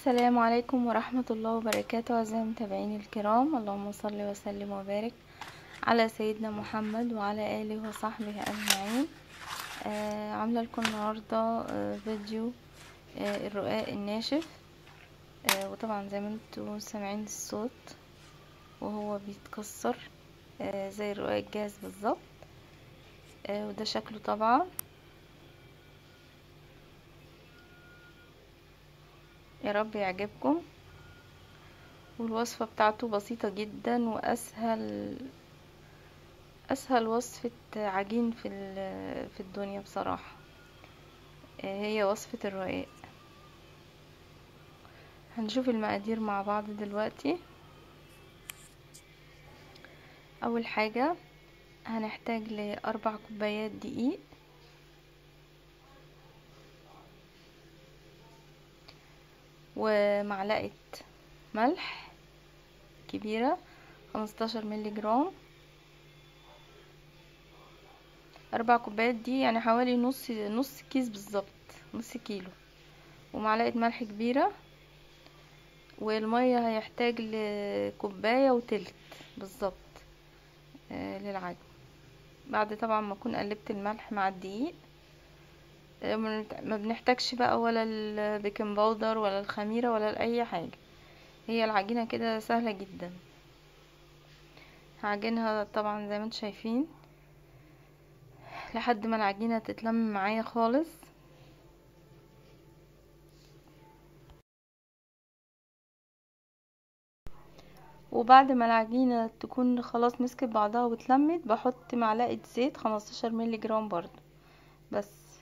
السلام عليكم ورحمة الله وبركاته أعزائي المتابعين الكرام اللهم صل وسلم وبارك على سيدنا محمد وعلى آله وصحبه أجمعين آه عاملة لكم النهاردة آه فيديو آه الرقاق الناشف آه وطبعا زي ما انتوا سامعين الصوت وهو بيتكسر آه زي الرقاق الجاهز بالظبط آه وده شكله طبعا يا رب يعجبكم والوصفة بتاعته بسيطة جدا واسهل اسهل وصفة عجين في في الدنيا بصراحة هي وصفة الرقاق هنشوف المقادير مع بعض دلوقتي اول حاجة هنحتاج لاربع كوبايات دقيق ومعلقة ملح كبيرة خمستاشر ملي جرام اربع كوبايات دي يعني حوالي نص نص كيس بالظبط نص كيلو ومعلقة ملح كبيرة والمية هيحتاج لكوباية وتلت بالظبط آه للعجن بعد طبعا ما اكون قلبت الملح مع الدقيق ما بنحتاجش بقى ولا البيكنج باودر ولا الخميرة ولا اي حاجة هي العجينة كده سهلة جدا هعجنها طبعا زي ما انتم شايفين لحد ما العجينة تتلم معايا خالص وبعد ما العجينة تكون خلاص مسكت بعضها واتلمت بحط معلقة زيت خمستاشر ملي جرام برضو بس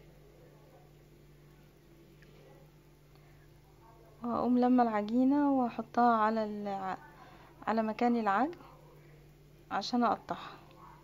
وهقوم لما العجينة واحطها على الع... على مكان العجن عشان اقطعها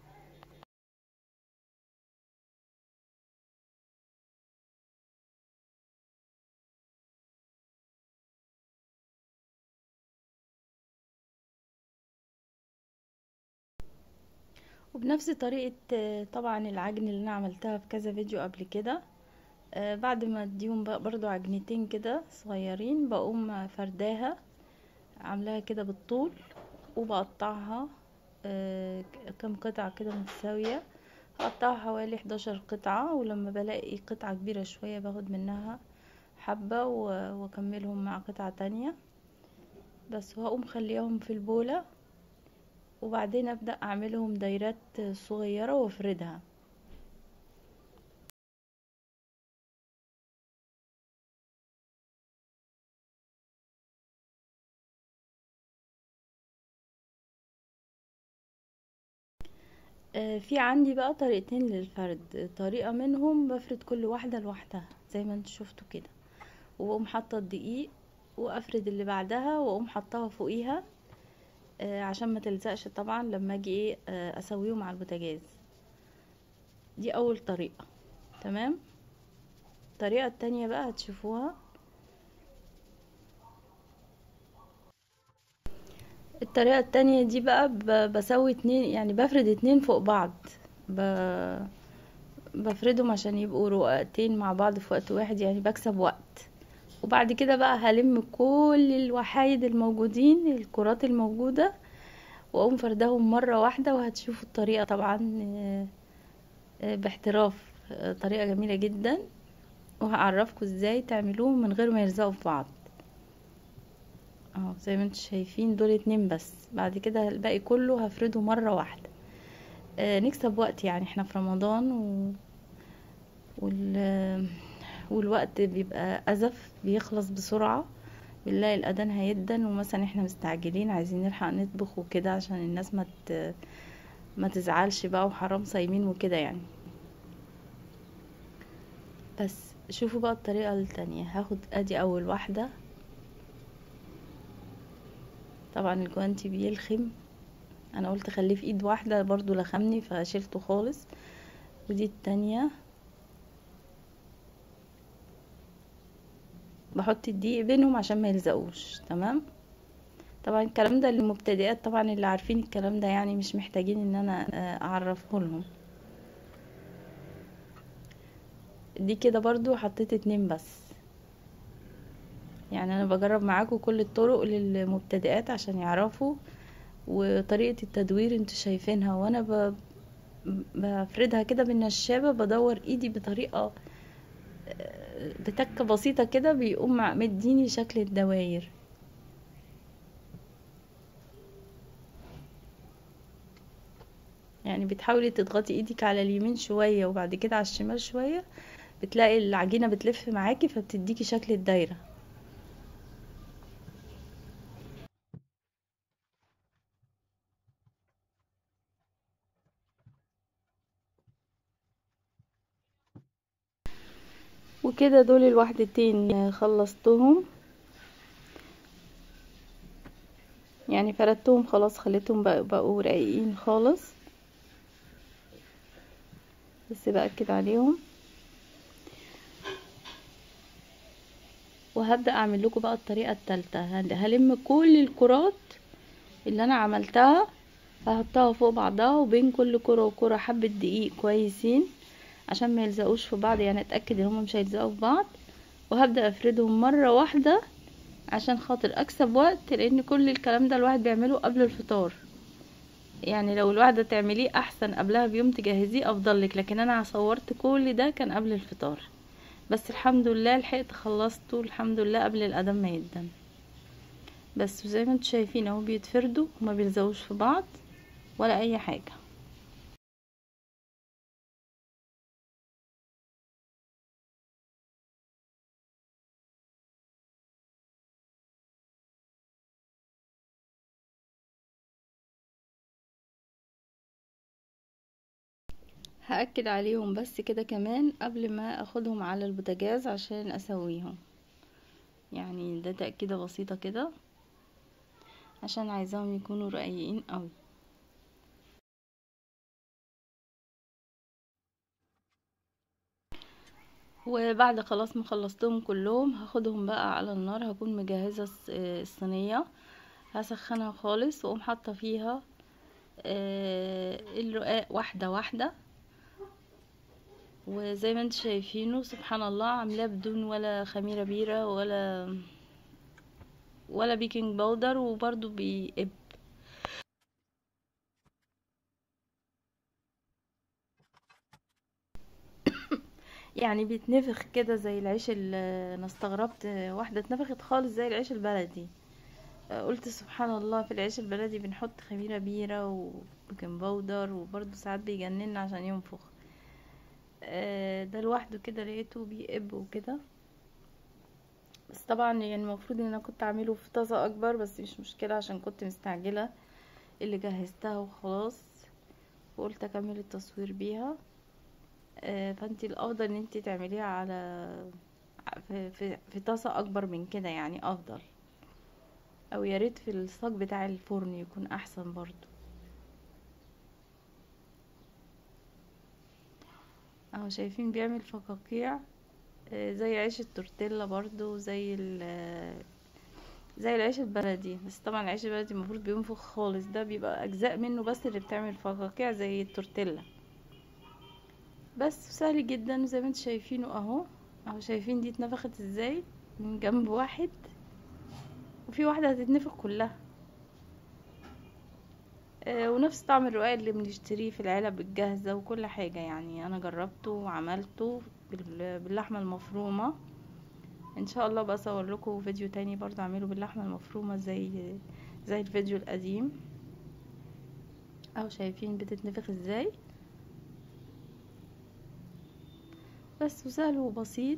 وبنفس طريقة طبعا العجن اللي انا عملتها في كذا فيديو قبل كده آه بعد ما اديهم برضو عجنتين كده صغيرين بقوم فرداها عاملاها كده بالطول وبقطعها آه كم قطعة كده متساوية هقطعها حوالي 11 قطعة ولما بلاقي قطعة كبيرة شوية باخد منها حبة واكملهم مع قطعة تانية بس وهقوم خليهم في البولة وبعدين ابدأ اعملهم دايرات صغيرة وافردها في عندي بقى طريقتين للفرد طريقة منهم بفرد كل واحدة لوحدها زي ما انتوا شفتوا كده واقوم حاطة الدقيق وافرد اللي بعدها واقوم حطاها فوقيها عشان ما تلزقش طبعا لما اجي ايه اسويهم على البوتاجاز دي اول طريقة تمام الطريقة التانية بقى هتشوفوها الطريقة التانية دي بقى بسوي اتنين يعني بفرد اتنين فوق بعض ب... بفردهم عشان يبقوا رقاقتين مع بعض في وقت واحد يعني بكسب وقت وبعد كده بقى هلم كل الوحايد الموجودين الكرات الموجودة واقوم فردهم مرة واحدة وهتشوفوا الطريقة طبعا باحتراف طريقة جميلة جدا وهعرفكم ازاي تعملوهم من غير ما يلزقوا في بعض اهو زي ما انتم شايفين دول اتنين بس بعد كده الباقي كله هفرده مرة واحدة آه نكسب وقت يعني احنا في رمضان و... وال... والوقت بيبقى أزف بيخلص بسرعة بنلاقي الأذان هيدن ومثلا احنا مستعجلين عايزين نلحق نطبخ وكده عشان الناس ما مت... ما تزعلش بقى وحرام صايمين وكده يعني بس شوفوا بقى الطريقة التانية هاخد ادي اول واحدة طبعا الجوانتي بيلخم انا قلت خليه في ايد واحدة برضو لخمني فشيلته خالص ودي التانية بحط الدقيق بينهم عشان ما يلزقوش تمام طبعا الكلام ده للمبتدئات طبعا اللي عارفين الكلام ده يعني مش محتاجين ان انا اعرفه لهم دي كده برضو حطيت اتنين بس يعني انا بجرب معاكم كل الطرق للمبتدئات عشان يعرفوا وطريقة التدوير انتوا شايفينها وانا ب... بفردها كده بالنشابة بدور ايدي بطريقة بتكة بسيطة كده بيقوم مديني شكل الدواير يعني بتحاولي تضغطي ايدك على اليمين شوية وبعد كده على الشمال شوية بتلاقي العجينة بتلف معاكي فبتديكي شكل الدايرة وكده دول الوحدتين خلصتهم يعني فردتهم خلاص خليتهم بقوا رقيقين خالص بس بأكد عليهم وهبدأ اعمل لكم بقى الطريقة التالتة هلم كل الكرات اللي انا عملتها هحطها فوق بعضها وبين كل كرة وكرة حبة دقيق كويسين عشان ما يلزقوش في بعض يعني اتأكد ان هم مش هيلزقوا في بعض وهبدأ افردهم مرة واحدة عشان خاطر اكسب وقت لان كل الكلام ده الواحد بيعمله قبل الفطار يعني لو الواحدة تعمليه احسن قبلها بيوم تجهزيه افضل لك لكن انا صورت كل ده كان قبل الفطار بس الحمد لله لحقت خلصته الحمد لله قبل الاذان ما يدن بس زي ما انتم شايفين اهو بيتفردوا وما بيلزقوش في بعض ولا اي حاجه هأكد عليهم بس كده كمان قبل ما اخدهم على البوتاجاز عشان اسويهم يعني ده تأكيدة بسيطة كده عشان عايزاهم يكونوا رقيقين قوي وبعد خلاص ما خلصتهم كلهم هاخدهم بقى على النار هكون مجهزة الصينية هسخنها خالص واقوم حاطه فيها الرقاق واحدة واحدة وزي ما انتم شايفينه سبحان الله عاملاه بدون ولا خميره بيره ولا ولا بيكنج باودر وبرده بيقب يعني بيتنفخ كده زي العيش اللي انا استغربت واحده اتنفخت خالص زي العيش البلدي قلت سبحان الله في العيش البلدي بنحط خميره بيره وبيكنج باودر وبرده ساعات بيجننا عشان ينفخ ده لوحده كده لقيته بيقب وكده بس طبعا يعني المفروض ان انا كنت اعمله في طاسه اكبر بس مش مشكله عشان كنت مستعجله اللي جهزتها وخلاص وقلت اكمل التصوير بيها فانتي الافضل ان انتي تعمليها على في, في, في طاسه اكبر من كده يعني افضل او ياريت في الصاج بتاع الفرن يكون احسن برضو اهو شايفين بيعمل فقاقيع زي عيش التورتيلا برضو زي زي العيش البلدي بس طبعا العيش البلدي المفروض بينفخ خالص ده بيبقى اجزاء منه بس اللي بتعمل فقاقيع زي التورتيلا بس سهل جدا زي ما انتم شايفينه اهو اهو شايفين دي اتنفخت ازاي من جنب واحد وفي واحده هتتنفخ كلها ونفس طعم الرقاق اللي بنشتريه في العلب الجاهزة وكل حاجة يعني انا جربته وعملته باللحمة المفرومة ان شاء الله بقى اصور لكم فيديو تاني برضه اعمله باللحمة المفرومة زي زي الفيديو القديم اهو شايفين بتتنفخ ازاي بس وسهل وبسيط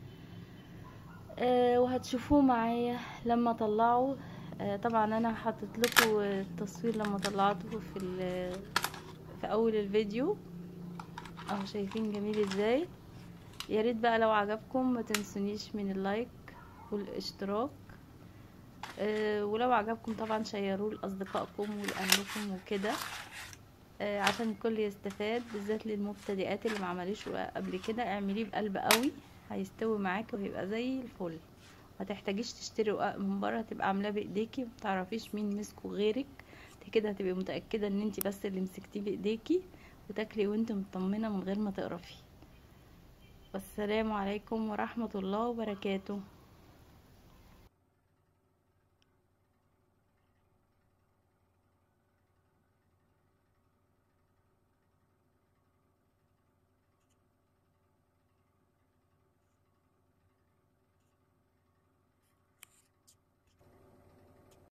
أه وهتشوفوه معايا لما اطلعه طبعا انا حطيت لكم التصوير لما طلعته في في اول الفيديو اهو شايفين جميل ازاي يا ريت بقى لو عجبكم ما تنسونيش من اللايك والاشتراك أه ولو عجبكم طبعا شيروه لاصدقائكم ولاهلكم وكده أه عشان الكل يستفاد بالذات للمبتدئات اللي ما عملوش قبل كده اعمليه بقلب قوي هيستوي معاكي وهيبقى زي الفل ما تحتاجيش تشتري رقاق من بره هتبقى عاملاه بايديكي ما تعرفيش مين مسكه غيرك انت كده هتبقي متاكده ان انت بس اللي مسكتيه بايديكي وتاكلي وانت مطمنه من غير ما تقرفي والسلام عليكم ورحمه الله وبركاته